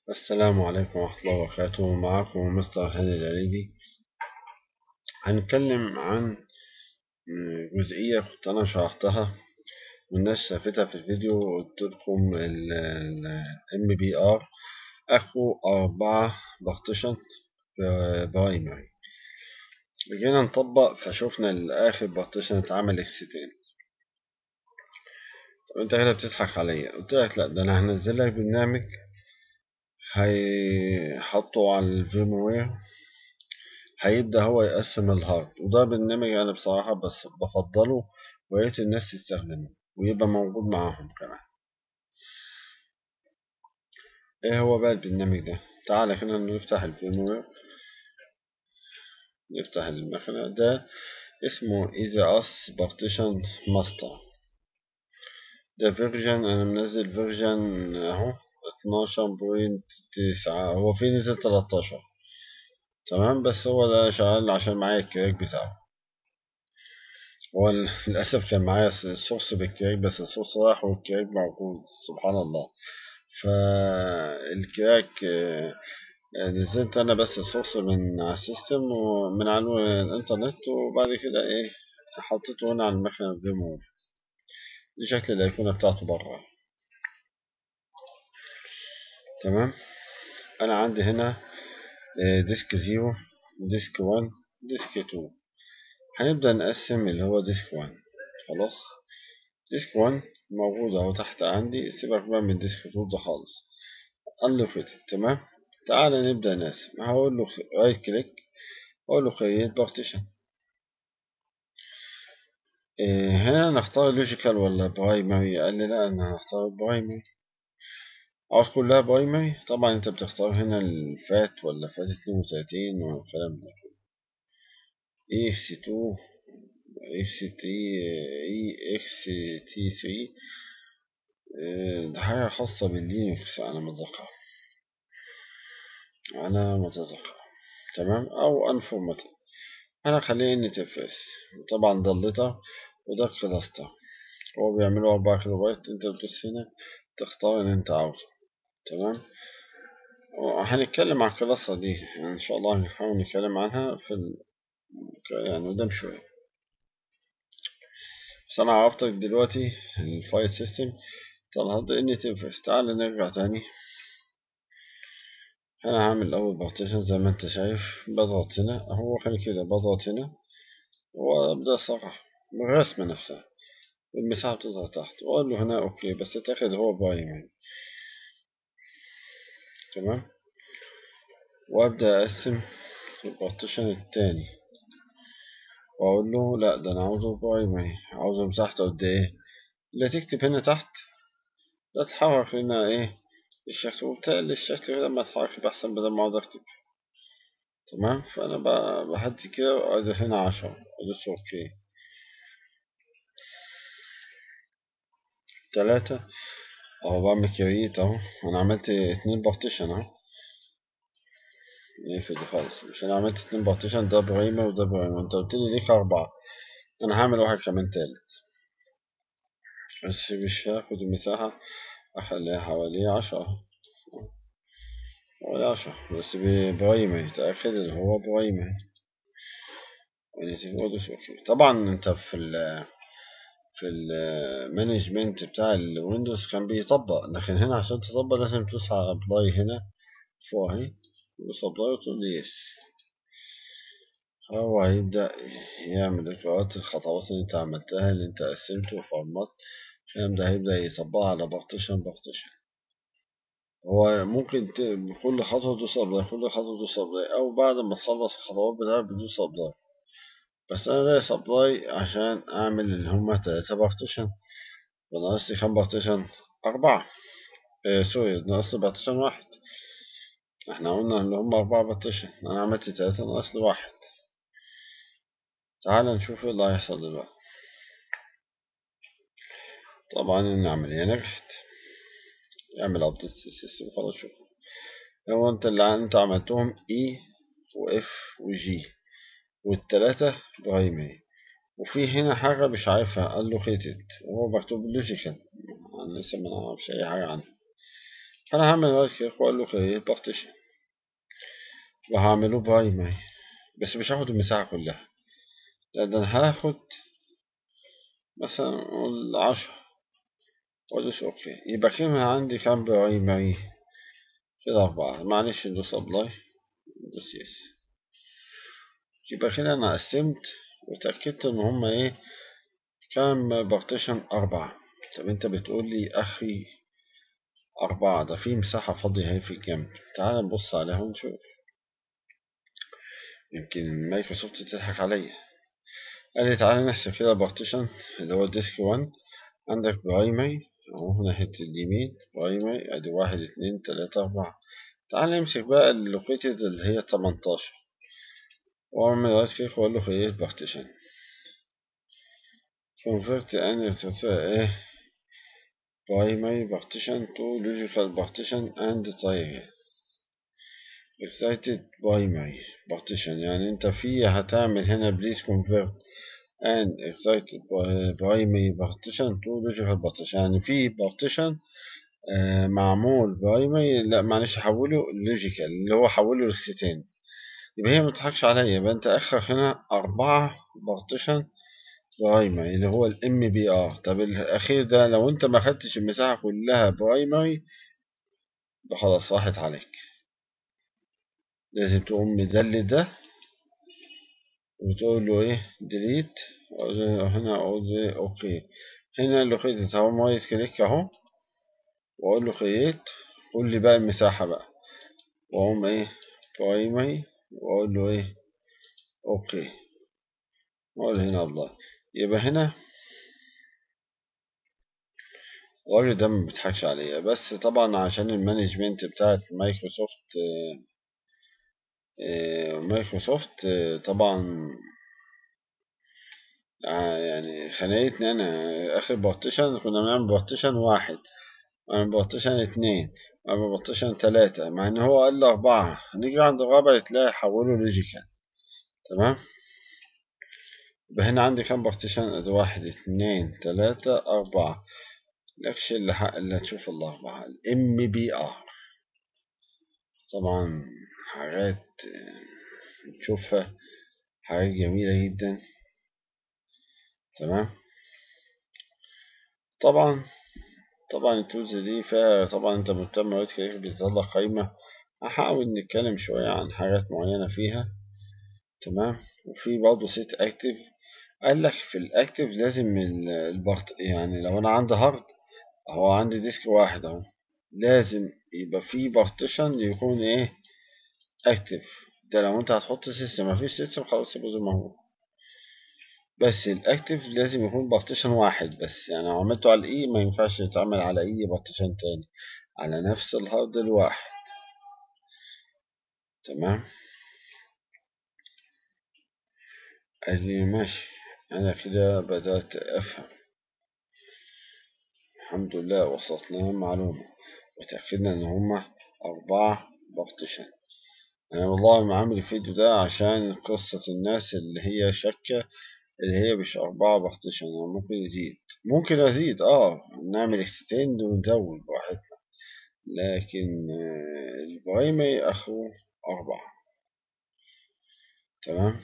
السلام عليكم ورحمة الله وبركاته معكم مستر هاني العليدي هنتكلم عن جزئية كنت أنا شرحتها والناس شافتها في الفيديو قلت لكم ال MBR أخو أربعة بارتيشن برايمري جينا نطبق فشوفنا الآخر بارتيشن اتعمل اكستند طب انت كده بتضحك عليا قلت لك لا ده انا هنزل لك برنامج هيحطه على الفيموير هيبدأ هو يقسم الهارد وده برنامج أنا بصراحة بس بفضله وياريت الناس تستخدمه ويبقى موجود معاهم كمان ايه هو بقى البرنامج ده تعالى كده نفتح الفيموير نفتح المكنة ده اسمه Easy Us Partition Master ده فيرجن أنا منزل فيرجن أهو اتناشر بوينت تسعة هو في نزل تلاتاشر تمام بس هو ده شغال عشان معايا الكراك بتاعه هو للأسف كان معايا السورس بالكراك بس السورس راح والكراك موجود سبحان الله فالكراك نزلت أنا بس السورس من على السيستم ومن على الإنترنت وبعد كده إيه حطيته هنا على المكنة الديمو دي شكل الأيقونة بتاعته برا تمام أنا عندي هنا ديسك زيرو ديسك وان ديسك تو هنبدأ نقسم اللي هو ديسك وان خلاص ديسك وان موجود اهو تحت عندي سيبك بقى من ديسك تو ده خالص unlimited تمام تعالى نبدأ نقسم هقول له رايت كليك اقول له create partition إيه هنا نختار لوجيكال ولا برايمري قال لي لا انا هختار برايمري عاوز كلها برايمري طبعا انت بتختار هنا الفات ولا فات اتنين وتلاتين والكلام ده اي اكس تو اكس تي اي اكس تي ثري ده حاجة خاصة باللينكس أنا متذكر أنا متذكر تمام أو انفورماتيك أنا خليه إن تفرس طبعا ضلتها وده كلاستر هو بيعملوا أربعة كيلو بايت أنت بتدوس هنا تختار اللي أنت عاوزه تمام هنتكلم عن الكلاستر دي يعني إن شاء الله هنحاول نتكلم عنها في ال... يعني قدام شوية بس أنا عرفتك دلوقتي الفايل سيستم طلعت إن تنفس تعال نرجع تاني أنا هعمل أول بارتيشن زي ما أنت شايف بضغط هنا هو كان كده بضغط هنا وأبدأ أصرح بالرسمة نفسها المساحة بتظهر تحت وأقول له هنا أوكي بس تاخد هو برايمري تمام وأبدأ أقسم البارتيشن التاني وأقول له لأ ده أنا عاوزه برايمري عاوزه مساحته قد إيه اللي تكتب هنا تحت لا تحرك هنا إيه الشكل وبالتالي الشكل كده ما اتحرك بأحسن بدل ما أقعد أكتب تمام فأنا بهدي كده وأضيف هنا عشرة أدوس أوكي تلاتة أهو بعمل كريت أهو أنا عملت اتنين بارتيشن أهو نقفل دي خالص مش أنا عملت اتنين بارتيشن ده برايمر وده برايمر أنت قلت لي ليك أربعة أنا هعمل واحد كمان تالت بس مش هاخد المساحة أخليها حوالي عشرة حوالي عشرة بس برايمري تأكد إن هو برايمري ونتيجة أوكي طبعا أنت في ال في المانجمنت بتاع الويندوز كان بيطبق لكن هنا عشان تطبق لازم تدوس على ابلاي هنا فوق اهي تدوس ابلاي وتقول لي يس هو هيبدأ يعمل إجراءات الخطوات اللي أنت عملتها اللي أنت قسمته وفرمت الكلام ده هيبدأ يطبقها على بارتيشن بارتيشن هو ممكن كل خطوة تدوس أبلاي كل خطوة تدوس أبلاي أو بعد ما تخلص الخطوات بتاعتك بتدوس أبلاي بس أنا دايس أبلاي عشان أعمل اللي هما تلاتة بارتيشن وناقصلي كام بارتيشن أربعة إيه سوري ناقصلي بارتيشن واحد احنا قلنا اللي هما أربعة بارتيشن أنا عملت تلاتة ناقصلي واحد تعال نشوف ايه اللي هيحصل دلوقتي طبعا العملية نجحت اعمل ابديت السيستم خلاص شوف هو انت اللي انت عملتهم اي واف وجي والتلاتة برايمري وفي هنا حاجة مش عارفها allocated وهو مكتوب لوجيكال أنا لسه ما نعرفش أي حاجة عنها فأنا هعمل رايت كليك وأقول له create partition وهعمله برايمري بس مش هاخد المساحة كلها لا ده أنا هاخد مثلا نقول عشرة وأدوس أوكي يبقى كده عندي كام برايمري كده أربعة معلش ندوس أبلاي ندوس يس يبقى كده أنا قسمت وتأكدت إن هما إيه كام بارتيشن أربعة طب أنت بتقول لي أخي أربعة ده في مساحة فاضية اهي في الجنب تعال نبص عليها ونشوف يمكن مايكروسوفت تضحك عليا قال لي تعالى نحسب كده البارتيشن اللي هو ديسك 1 عندك برايمري اهو ناحية اليمين برايمري ادي واحد اتنين تلاتة اربعة تعال نمسك بقى اللوكيتد اللي هي تمنتاشر واعمل رايت كليك واقول له create partition convert any ايه primary partition to logical partition and triangle excited primary partition يعني انت في هتعمل هنا please convert and excited primary partition to logical partition يعني في partition آه معمول primary لا معلش حوله logical اللي هو حوله لستين يبقى هي متضحكش عليا يبقى انت اخرك هنا أربعة partition برايمري اللي هو الام بي ار طب الاخير ده لو انت ما خدتش المساحه كلها برايمري يبقى خلاص راحت عليك لازم تقوم مدلل ده وتقول له ايه ديليت هنا اقول له اوكي هنا اللوكيت اهو رايت كليك اهو واقول له كرييت قول لي بقى المساحه بقى واقوم ايه برايمري واقول له ايه اوكي واقول هنا ابلاي يبقى هنا الراجل ده ما بيضحكش عليا بس طبعا عشان المانجمنت بتاعت مايكروسوفت مايكروسوفت طبعا يعني خانقتني انا اخر بارتيشن كنا بنعمل بارتيشن واحد وعمل بارتيشن اتنين وعمل بارتيشن تلاتة مع ان هو قال لي اربعة هنيجي عند الرابع تلاقي حوله لوجيكال تمام يبقى هنا عندي كام بارتيشن ادي واحد اتنين تلاتة اربعة لكش اللي, اللي هتشوف الاربعة الام بي ار طبعا حاجات نشوفها حاجات جميلة جدا تمام طبعا طبعا التولز دي فيها طبعا انت بتعمل رايت كليك بتطلع قايمة هحاول نتكلم شوية عن حاجات معينة فيها تمام وفي برضه سيت اكتف قال لك في الاكتف لازم البارت يعني لو انا عندي هارد هو عندي ديسك واحد اهو لازم يبقى في بارتيشن يكون ايه اكتف ده لو انت هتحط سيستم مفيش سيستم خلاص يبقى زي ما هو بس الاكتف لازم يكون بارتيشن واحد بس يعني لو عملته على الاي ما ينفعش يتعمل على اي بارتيشن تاني على نفس الهارد الواحد تمام قال لي ماشي انا كده بدأت افهم الحمد لله وصلتنا معلومة وتأكدنا ان هما اربعة بارتيشن انا والله ما عامل الفيديو ده عشان قصة الناس اللي هي شكة اللي هي مش أربعة بارتيشن يعني ممكن يزيد ممكن أزيد اه نعمل اكستند ونزود براحتنا لكن البرايمري أخره أربعة تمام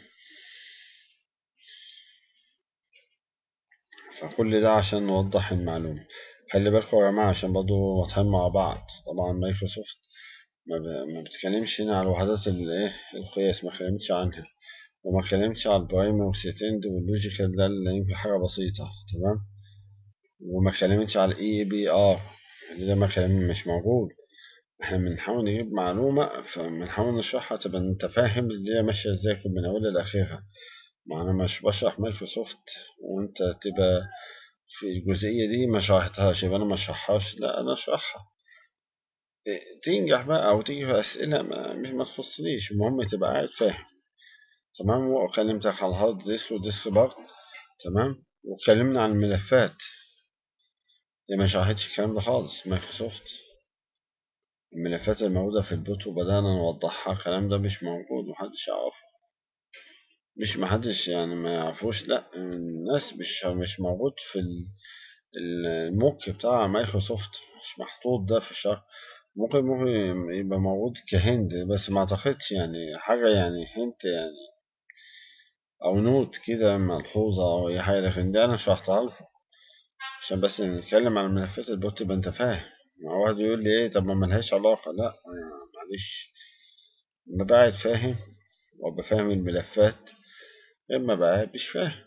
فكل ده عشان نوضح المعلومة خلي بالكم يا جماعة عشان برضه واضحين مع بعض طبعا مايكروسوفت ما بتكلمش هنا على وحدات الايه القياس ما اتكلمتش عنها وما اتكلمتش على البرايمر والسيتند واللوجيكال ده اللي يمكن حاجة بسيطة تمام وما اتكلمتش على الاي بي ار ده ما كلام مش موجود احنا بنحاول نجيب معلومة فبنحاول نشرحها تبقى انت فاهم اللي هي ماشية ازاي من اولها لاخرها ما انا مش بشرح مايكروسوفت وانت تبقى في الجزئية دي ما شرحتهاش يبقى انا ما شرحهاش لا انا اشرحها تنجح بقى او تيجي في اسئلة ما مش ما تخصنيش المهم تبقى قاعد فاهم تمام وكلمتك على الهارد ديسك والديسك بارت تمام واتكلمنا عن الملفات دي ما شرحتش الكلام ده خالص مايكروسوفت الملفات الموجودة في البوت وبدأنا نوضحها الكلام ده مش موجود محدش يعرفه مش محدش يعني ما يعرفوش لا الناس مش مش موجود في الموك بتاع مايكروسوفت مش محطوط ده في الشرح ممكن ممكن يبقى موجود كهند بس ما اعتقدش يعني حاجة يعني هنت يعني او نوت كده ملحوظة او اي حاجة لكن دي انا شرحتها لكم عشان بس نتكلم عن ملفات البوت يبقى انت فاهم مع واحد يقول لي ايه طب ما ملهاش علاقة لا معلش اما بعد فاهم وابقى فاهم الملفات اما بعد مش فاهم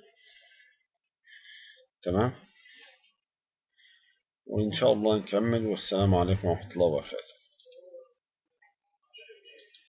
تمام وإن شاء الله نكمل والسلام عليكم ورحمة الله وبركاته